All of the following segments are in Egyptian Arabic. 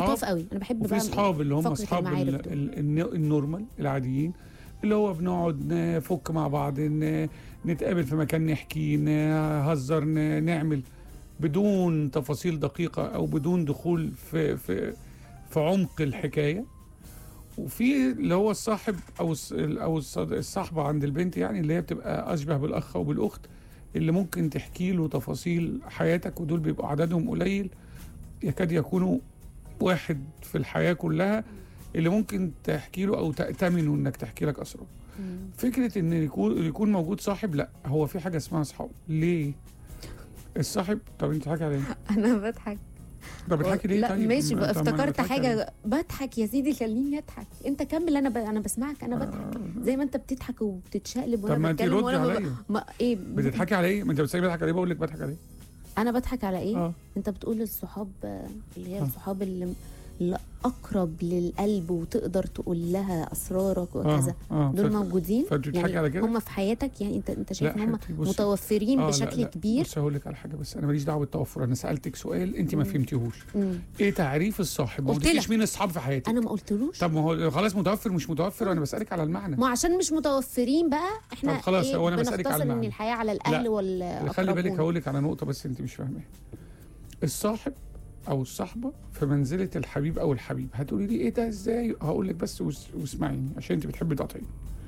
لطاف قوي انا بحب وفي بقى اصحاب اللي هم فقرة اصحاب المعارف ال- دول. ال- الن- النورمال العاديين اللي هو بنقعد نفك مع بعض ن- نتقابل في مكان نحكي نهزر ن- نعمل بدون تفاصيل دقيقة أو بدون دخول في في في عمق الحكاية وفي اللي هو الصاحب أو الص- أو الصد- الصاحبة عند البنت يعني اللي هي بتبقى أشبه بالأخ أو بالأخت اللي ممكن تحكي له تفاصيل حياتك ودول بيبقوا عددهم قليل يكاد يكونوا واحد في الحياة كلها اللي ممكن تحكي له او تأتمنه انك تحكي لك اسرار مم. فكرة ان يكون يكون موجود صاحب لا هو في حاجة اسمها اصحاب ليه الصاحب طب انت بتضحكي على ايه؟ انا بضحك طب بتضحكي ليه لا طيب؟ ماشي ما- بقى طب ما أنا افتكرت بضحك عليه. حاجه بضحك يا سيدي خليني اضحك انت كمل انا ب... انا بسمعك انا بضحك زي ما انت بتضحك وبتتشقلب طب وانا ما انت بتكلم ردي وانا ب... عليا ما ايه بتضحكي على ايه؟ ما انت بتسالني بضحك على ايه بقول لك بضحك على ايه؟ انا بضحك على ايه اه انت بتقول الصحاب آه، اللي هي آه. الصحاب اللي اللي اقرب للقلب وتقدر تقول لها اسرارك وكذا اه دول ف- موجودين فانت بتضحكي على كده؟ هم في حياتك يعني انت انت شايف ان هم حبيبتي، بصي. متوفرين آه، لا، بشكل لا. كبير بص هقول لك على حاجه بس انا ماليش دعوه بالتوفر انا سالتك سؤال انت ما مم. فهمتيهوش مم. ايه تعريف الصاحب؟ ما قلت قلتليش لك. مين الصحاب في حياتك انا ما قلتلوش طب ما هو خلاص متوفر مش متوفر وانا بسالك على المعنى ما عشان مش متوفرين بقى احنا طب خلاص، إيه هو أنا بسألك على بنختصر ان المعنى. الحياه على الاهل لا، وال خلي بالك هقول لك على نقطه بس انت مش فاهماها الصاحب او الصحبه في منزله الحبيب او الحبيب هتقولي لي ايه ده ازاي هقول لك بس وس- واسمعيني عشان انت بتحبي تقاطعيني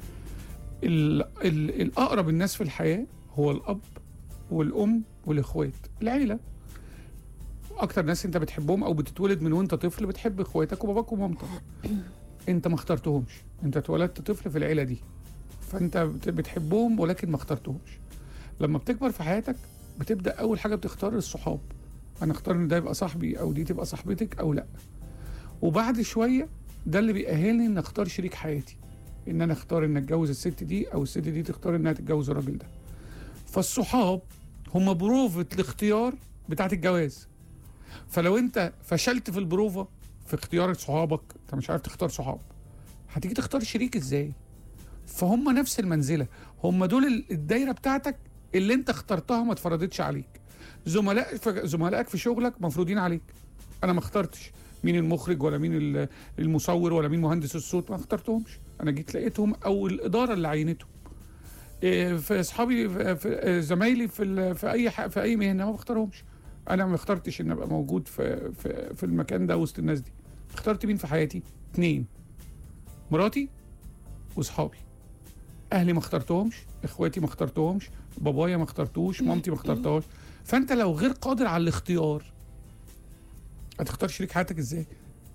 ال- ال- الاقرب الناس في الحياه هو الاب والام والاخوات العيله اكتر ناس انت بتحبهم او بتتولد من وانت طفل بتحب اخواتك وباباك ومامتك انت ما اخترتهمش انت اتولدت طفل في العيله دي فانت بت- بتحبهم ولكن ما اخترتهمش لما بتكبر في حياتك بتبدا اول حاجه بتختار الصحاب انا اختار ان ده يبقى صاحبي او دي تبقى صاحبتك او لا وبعد شويه ده اللي بيأهلني ان اختار شريك حياتي ان انا اختار ان اتجوز الست دي او الست دي تختار انها تتجوز الراجل ده فالصحاب هم بروفة الاختيار بتاعت الجواز فلو انت فشلت في البروفة في اختيار صحابك انت مش عارف تختار صحاب هتيجي تختار شريك ازاي فهم نفس المنزلة هم دول ال- الدايرة بتاعتك اللي انت اخترتها ما اتفرضتش عليك زملاء ف- زملائك في شغلك مفروضين عليك انا ما اخترتش مين المخرج ولا مين ال- المصور ولا مين مهندس الصوت ما اخترتهمش انا جيت لقيتهم او الاداره اللي عينتهم إيه، في اصحابي في- في آه، زمايلي في ال- في اي ح- في اي مهنه ما بختارهمش انا ما اخترتش ان ابقى موجود في في في المكان ده وسط الناس دي اخترت مين في حياتي اتنين مراتي واصحابي اهلي ما اخترتهمش اخواتي ما اخترتهمش بابايا ما اخترتوش مامتي ما اخترتهاش فانت لو غير قادر على الاختيار هتختار شريك حياتك ازاي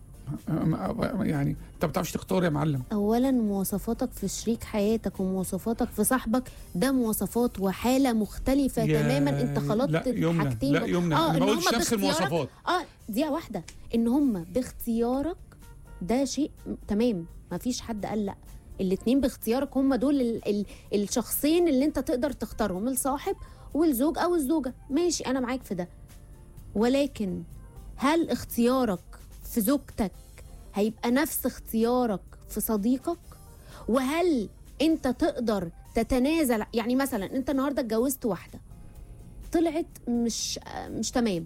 يعني انت ما بتعرفش تختار يا معلم اولا مواصفاتك في شريك حياتك ومواصفاتك في صاحبك ده مواصفات وحاله مختلفه يا- تماما انت خلطت لا يمنى الحاجتين لا دول. يمنى اه انا ان ما هم قلتش نفس باختيارك المواصفات اه دقيقه واحده ان هم باختيارك ده شيء م- تمام ما فيش حد قال لا الاتنين باختيارك هم دول ال ال الشخصين اللي انت تقدر تختارهم الصاحب والزوج او الزوجه ماشي انا معاك في ده ولكن هل اختيارك في زوجتك هيبقى نفس اختيارك في صديقك وهل انت تقدر تتنازل يعني مثلا انت النهارده اتجوزت واحده طلعت مش مش تمام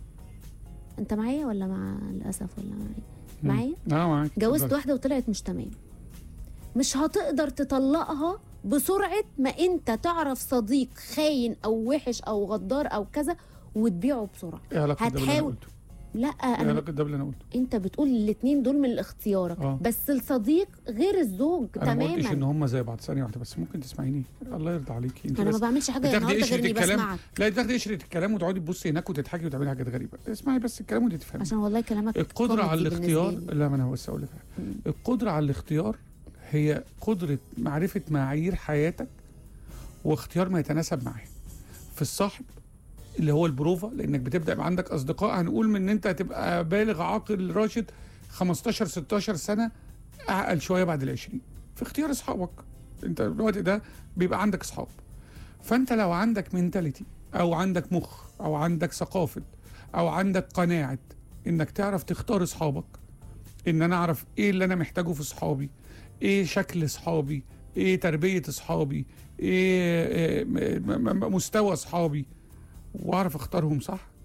انت معايا ولا مع للاسف ولا معايا معايا اه معاك جوزت اتفضل. واحده وطلعت مش تمام مش هتقدر تطلقها بسرعه ما انت تعرف صديق خاين او وحش او غدار او كذا وتبيعه بسرعه ايه علاقه ده باللي انا هتحاول قلته لا ايه انا علاقه ده باللي انا قلته انت بتقول الاثنين دول من اختيارك آه. بس الصديق غير الزوج انا ما قلتش ان تماما هم زي بعض ثانيه واحده بس ممكن تسمعيني الله يرضى عليكي انت انا بس ما بعملش حاجه بتاخدي النهارده قشرة غير اني الكلام بسمعك لا تاخدي قشره الكلام وتقعدي تبصي هناك وتضحكي وتعملي حاجات غريبه اسمعي بس الكلام وانت تفهمي عشان والله كلامك القدرة على كوميدي الاختيار بالنسبة لي. لا ما انا بس اقول لك حاجة. القدرة على الاختيار هي قدرة معرفة معايير حياتك واختيار ما يتناسب معاها في الصاحب اللي هو البروفا لانك بتبدا يبقى عندك اصدقاء هنقول من ان انت هتبقى بالغ عاقل راشد 15 16 سنه اعقل شويه بعد ال 20 في اختيار اصحابك انت الوقت ده بيبقى عندك اصحاب فانت لو عندك منتاليتي او عندك مخ او عندك ثقافه او عندك قناعه انك تعرف تختار اصحابك ان انا اعرف ايه اللي انا محتاجه في اصحابي ايه شكل اصحابي ايه تربيه اصحابي ايه إيه م- م- م- مستوى اصحابي واعرف اختارهم صح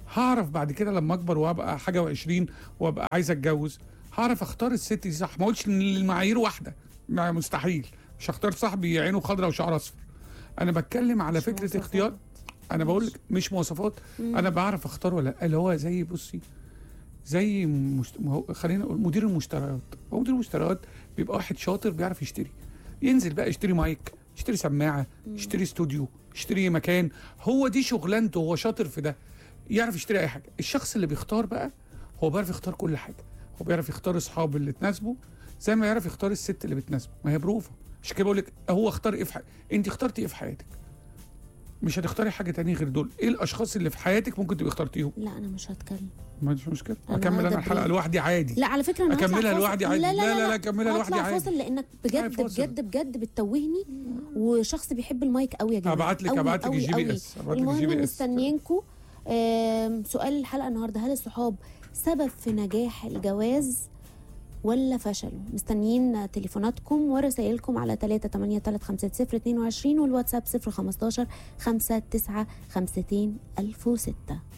هعرف بعد كده لما اكبر وابقى حاجه وعشرين وابقى عايز اتجوز هعرف اختار الست دي صح ما قلتش ان المعايير واحده ما مستحيل مش هختار صاحبي عينه خضراء وشعره اصفر انا بتكلم على مش فكره مواصفات. اختيار انا بقول لك مش مواصفات مم. انا بعرف اختار ولا لأ. اللي هو زي بصي زي مشت... ما هو- خلينا نقول مدير المشتريات هو مدير المشتريات بيبقى واحد شاطر بيعرف يشتري ينزل بقى يشتري مايك يشتري سماعه يشتري استوديو يشتري مكان هو دي شغلانته هو شاطر في ده يعرف يشتري اي حاجه الشخص اللي بيختار بقى هو بيعرف يختار كل حاجه هو بيعرف يختار اصحاب اللي تناسبه زي ما يعرف يختار الست اللي بتناسبه ما هي بروفه عشان كده بقول لك هو اختار ايه في حياتك انت اخترتي ايه في حياتك مش هتختاري حاجه تانية غير دول ايه الاشخاص اللي في حياتك ممكن تبقي اخترتيهم لا انا مش هتكلم ما عنديش مشكله أنا اكمل واخدة انا الحلقه بريك. لوحدي عادي لا على فكره انا هطلع أكملها فاصل. لوحدي عادي. لا لا، لا لا، لا, لا، أكملها لوحدي هطلع عادي. فاصل لانك تعالي بجد فاصل. بجد بجد بتتوهني وشخص بيحب المايك قوي يا جماعه هبعت لك قوي هبعت لك قوي الجي بي قوي. اس هبعت لك الجي المهم بي اس مستنيينكم آم، سؤال الحلقه النهارده هل الصحاب سبب في نجاح الجواز ولا فشلوا مستنيين تليفوناتكم ورسائلكم على 3 8 3 5 0 22 والواتساب 0 15 5 9 52 1006